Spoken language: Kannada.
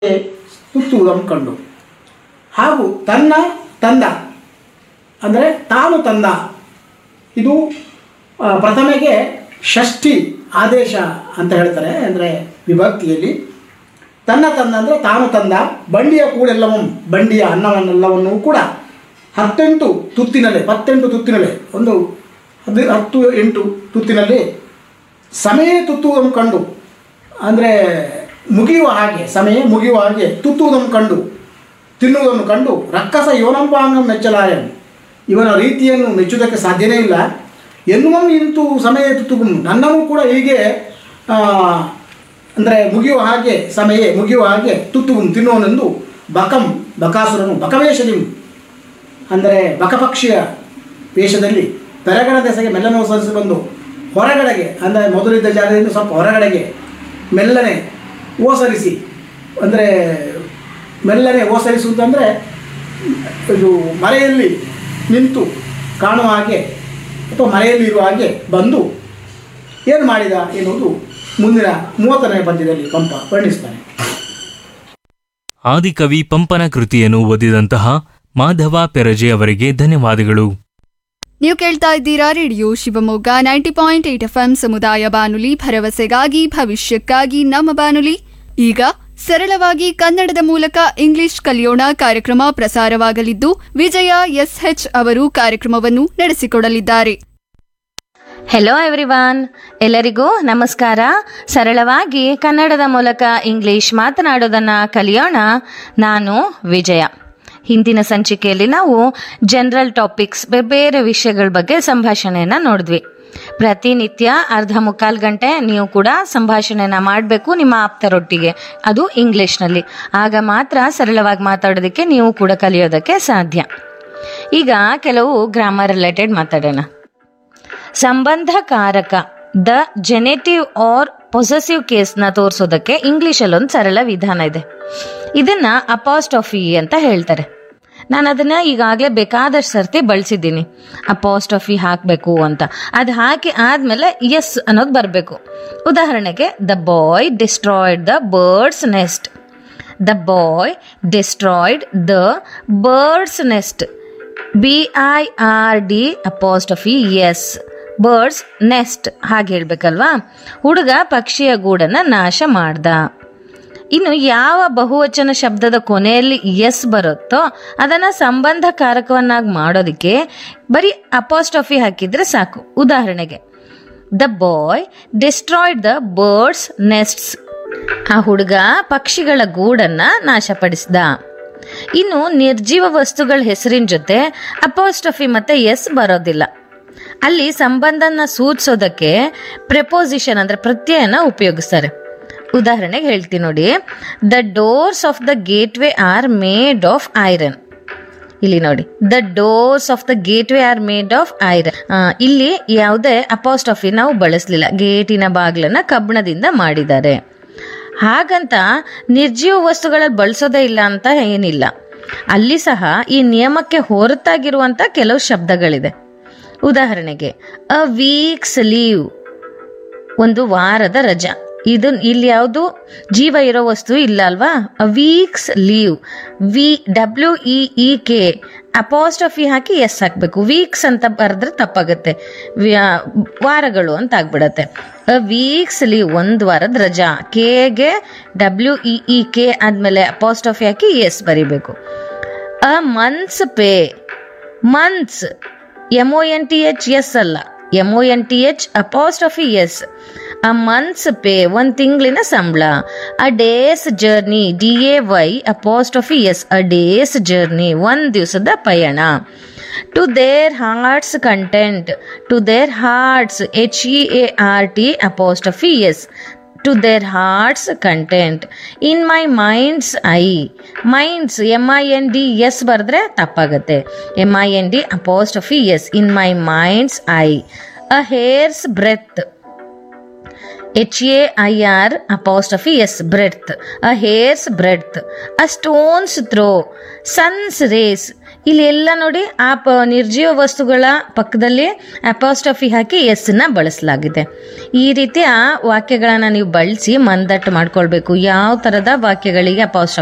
ತುತ್ತುವುದನ್ನು ಕಂಡು ಹಾಗೂ ತನ್ನ ತಂದ ಅಂದರೆ ತಾನು ತಂದ ಇದು ಆ, ಪ್ರಥಮೆಗೆ ಷಷ್ಠಿ ಆದೇಶ ಅಂತ ಹೇಳ್ತಾರೆ ಅಂದರೆ ವಿಭಕ್ತಿಯಲ್ಲಿ ತನ್ನ ತಂದ ಅಂದರೆ ತಾನು ತಂದ ಬಂಡಿಯ ಕೂಳೆಲ್ಲವೂ ಬಂಡಿಯ ಅನ್ನವನ್ನೆಲ್ಲವನ್ನೂ ಕೂಡ ಹತ್ತೆಂಟು ತುತ್ತಿನಲ್ಲಿ ಹತ್ತೆಂಟು ತುತ್ತಿನಲ್ಲಿ ಒಂದು ಹದಿ ಹತ್ತು ಎಂಟು ತುತ್ತಿನಲ್ಲಿ ಸಮಯ ತುತ್ತುವುದನ್ನು ಕಂಡು ಅಂದರೆ ಮುಗಿಯುವ ಹಾಗೆ ಸಮಯ ಮುಗಿಯುವ ಹಾಗೆ ತುತ್ತುವುದನ್ನು ಕಂಡು ತಿನ್ನುವುದನ್ನು ಕಂಡು ರಕ್ಕಸ ಇವನಂಪಾಂಗಂ ಮೆಚ್ಚಲಾಯನು ಇವನ ರೀತಿಯನ್ನು ಮೆಚ್ಚುವುದಕ್ಕೆ ಸಾಧ್ಯನೇ ಇಲ್ಲ ಎನ್ನುವಂ ಇಂತು ಸಮಯ ತುತ್ತುಗುಂ ನನ್ನನ್ನು ಕೂಡ ಹೀಗೆ ಅಂದರೆ ಮುಗಿಯುವ ಹಾಗೆ ಸಮಯ ಮುಗಿಯುವ ಹಾಗೆ ತುತ್ತುಗುಂ ತಿನ್ನುವನೆಂದು ಬಕಂ ಬಕಾಸುರನು ಬಕವೇಷದಿಂ ಅಂದರೆ ಬಕಪಕ್ಷಿಯ ವೇಷದಲ್ಲಿ ಪೆರಗಡ ದೆಸೆಗೆ ಮೆಲ್ಲನೆ ಸರಿಸಿ ಬಂದು ಹೊರಗಡೆಗೆ ಅಂದರೆ ಮೊದಲಿದ್ದ ಜಾಗದಿಂದ ಸ್ವಲ್ಪ ಹೊರಗಡೆಗೆ ಮೆಲ್ಲನೆ ಓಸರಿಸಿ ಅಂದರೆ ಮೆಲ್ಲನೆ ಓಸರಿಸುವುದಂದರೆ ಇದು ಮರೆಯಲ್ಲಿ ನಿಂತು ಕಾಣುವ ಹಾಗೆ ಅಥವಾ ಮರೆಯಲ್ಲಿ ಇರುವ ಹಾಗೆ ಬಂದು ಏನು ಮಾಡಿದ ಎನ್ನುವುದು ಮುಂದಿನ ಮೂವತ್ತನೇ ಪದ್ಯದಲ್ಲಿ ಪಂಪ ವರ್ಣಿಸ್ತಾನೆ ಆದಿಕವಿ ಪಂಪನ ಕೃತಿಯನ್ನು ಓದಿದಂತಹ ಮಾಧವ ಪೆರಜೆ ಅವರಿಗೆ ಧನ್ಯವಾದಗಳು ನೀವು ಕೇಳ್ತಾ ಇದ್ದೀರಾ radio Shivamogga ninety point eight F M ಸಮುದಾಯ ಬಾನುಲಿ ಭರವಸೆಗಾಗಿ ಭವಿಷ್ಯಕ್ಕಾಗಿ ನಮ್ಮ ಬಾನುಲಿ ಈಗ ಸರಳವಾಗಿ ಕನ್ನಡದ ಮೂಲಕ ಇಂಗ್ಲಿಷ್ ಕಲಿಯೋಣ ಕಾರ್ಯಕ್ರಮ ಪ್ರಸಾರವಾಗಲಿದ್ದು ವಿಜಯ ಎಸ್ಎಚ್ ಅವರು ಕಾರ್ಯಕ್ರಮವನ್ನು ನಡೆಸಿಕೊಡಲಿದ್ದಾರೆ ಹೆಲೋ ಎವ್ರಿವಾನ್ ಎಲ್ಲರಿಗೂ ನಮಸ್ಕಾರ ಸರಳವಾಗಿ ಕನ್ನಡದ ಮೂಲಕ ಇಂಗ್ಲಿಷ್ ಮಾತನಾಡೋದನ್ನ ಕಲಿಯೋಣ ನಾನು ವಿಜಯ ಹಿಂದಿನ ಸಂಚಿಕೆಯಲ್ಲಿ ನಾವು ಜನರಲ್ ಟಾಪಿಕ್ಸ್ ಬೇರೆ ಬೇರೆ ವಿಷಯಗಳ ಬಗ್ಗೆ ಸಂಭಾಷಣೆಯನ್ನ ನೋಡಿದ್ವಿ ಪ್ರತಿನಿತ್ಯ ಅರ್ಧ ಮುಕ್ಕಾಲು ಗಂಟೆ ನೀವು ಕೂಡ ಸಂಭಾಷಣೆನ ಮಾಡಬೇಕು ನಿಮ್ಮ ಆಪ್ತರೊಟ್ಟಿಗೆ ಅದು ಇಂಗ್ಲಿಷ್ನಲ್ಲಿ ಆಗ ಮಾತ್ರ ಸರಳವಾಗಿ ಮಾತಾಡೋದಕ್ಕೆ ನೀವು ಕೂಡ ಕಲಿಯೋದಕ್ಕೆ ಸಾಧ್ಯ ಈಗ ಕೆಲವು ಗ್ರಾಮರ್ ರಿಲೇಟೆಡ್ ಮಾತಾಡೋಣ ಸಂಬಂಧಕಾರಕ ದ ಜೆನೆಟಿವ್ ಆರ್ ಪೊಸೆಸಿವ್ ಕೇಸ್ನ ತೋರಿಸೋದಕ್ಕೆ ಇಂಗ್ಲಿಷಲ್ಲಿ ಒಂದು ಸರಳ ವಿಧಾನ ಇದೆ ಇದನ್ನ ಅಪಾಸ್ಟಫಿ ಅಂತ ಹೇಳ್ತಾರೆ ನಾನು ಅದನ್ನ ಈಗಾಗಲೇ ಬೇಕಾದಷ್ಟು ಸರ್ತಿ ಬಳಸಿದ್ದೀನಿ ಅಪಾಸ್ಟಫಿ ಹಾಕಬೇಕು ಅಂತ ಅದು ಹಾಕಿ ಆದ್ಮೇಲೆ ಎಸ್ ಅನ್ನೋದು ಬರಬೇಕು ಉದಾಹರಣೆಗೆ the boy destroyed the bird's nest the boy destroyed the bird's nest B I R D apostrophe S bird's nest ಹಾಗೆ ಹೇಳ್ಬೇಕಲ್ವಾ ಹುಡುಗ ಪಕ್ಷಿಯ ಗೂಡನ್ನ ನಾಶ ಮಾಡ್ದ ಇನ್ನು ಯಾವ ಬಹುವಚನ ಶಬ್ದದ ಕೊನೆಯಲ್ಲಿ ಎಸ್ ಬರುತ್ತೋ ಅದನ್ನ ಸಂಬಂಧಕಾರಕವನ್ನಾಗಿ ಮಾಡೋದಕ್ಕೆ ಬರೀ ಅಪಾಸ್ಟಫಿ ಹಾಕಿದ್ರೆ ಸಾಕು ಉದಾಹರಣೆಗೆ the boy destroyed the birds' nests ಆ ಹುಡುಗ ಪಕ್ಷಿಗಳ ಗೂಡನ್ನ ನಾಶಪಡಿಸಿದ ಇನ್ನು ನಿರ್ಜೀವ ವಸ್ತುಗಳ ಹೆಸರಿನ ಜೊತೆ ಅಪೋಸ್ಟಫಿ ಮತ್ತೆ ಎಸ್ ಬರೋದಿಲ್ಲ ಅಲ್ಲಿ ಸಂಬಂಧನ ಸೂಚಿಸೋದಕ್ಕೆ ಪ್ರೆಪೋಸಿಷನ್ ಅಂದ್ರೆ ಪ್ರತ್ಯಯನ ಉಪಯೋಗಿಸ್ತಾರೆ ಉದಾಹರಣೆಗೆ ಹೇಳ್ತೀನಿ ನೋಡಿ the doors of the gateway are made of iron ಇಲ್ಲಿ ನೋಡಿ the doors of the gateway are made of iron ಇಲ್ಲಿ ಯಾವುದೇ ಅಪಾಸ್ಟಫಿ ನಾವು ಬಳಸಲಿಲ್ಲ ಗೇಟಿನ ಬಾಗಿಲನ್ನ ಕಬ್ಬಣದಿಂದ ಮಾಡಿದ್ದಾರೆ ಹಾಗಂತ ನಿರ್ಜೀವ ವಸ್ತುಗಳಲ್ಲಿ ಬಳಸೋದೇ ಇಲ್ಲ ಅಂತ ಏನಿಲ್ಲ ಅಲ್ಲಿ ಸಹ ಈ ನಿಯಮಕ್ಕೆ ಹೊರತಾಗಿರುವಂತ ಕೆಲವು ಶಬ್ದಗಳಿದೆ ಉದಾಹರಣೆಗೆ ಅ ವೀಕ್ಸ್ ಲೀವ್ ಒಂದು ವಾರದ ರಜಾ ಇದು ಇಲ್ಲಿ ಯಾವುದು ಜೀವ ಇರೋ ವಸ್ತು ಇಲ್ಲ ಅಲ್ವಾ ವೀಕ್ಸ್ ಲೀವ್ ವಿ W E E K apostrophe ಹಾಕಿ ಎಸ್ ಹಾಕಬೇಕು ವೀಕ್ಸ್ ಅಂತ ಬರೆದ್ರೆ ತಪ್ಪಾಗುತ್ತೆ ವ್ಯ- ವಾರಗಳು ಅಂತ ಆಗ್ಬಿಡತ್ತೆ ವೀಕ್ಸ್ ಲೀವ್ ಒಂದು ವಾರದ ರಜಾ ಕೆಗೆ ಡಬ್ಲ್ಯೂ ಇ ಇ ಕೆ ಆದಮೇಲೆ ಅಪಾಸ್ಟಫಿ ಹಾಕಿ ಎಸ್ ಬರಿಬೇಕು a month's pay months M O N T H S ಅಲ್ಲ M O N T H apostrophe S a month's pay ಒಂದು ತಿಂಗಳಿನ ಸಂಬಳ a day's journey D A Y apostrophe S a day's journey ಒಂದು ದಿವಸದ ಪಯಣ to their hearts' content to their hearts' H E A R T apostrophe S to their hearts' content in my mind's eye minds M I N D S ಬರೆದ್ರೆ ತಪ್ಪಾಗುತ್ತೆ M I N D apostrophe S in my mind's eye a hair's breadth H A I R apostrophe S breadth a hair's breadth a stone's throw sun's rays ಇಲ್ಲಿ ಎಲ್ಲ ನೋಡಿ ಆ ಪ ನಿರ್ಜೀವ ವಸ್ತುಗಳ ಪಕ್ಕದಲ್ಲಿ ಅಪಾಸ್ಟಫಿ ಹಾಕಿ ಎಸ್ ನ ಬಳಸಲಾಗಿದೆ ಈ ರೀತಿಯ ವಾಕ್ಯಗಳನ್ನ ನೀವು ಬಳಸಿ ಮಂದಟ್ಟು ಮಾಡ್ಕೊಳ್ಬೇಕು ಯಾವ ತರದ ವಾಕ್ಯಗಳಿಗೆ ಅಪಾಸ್ಟಫಿ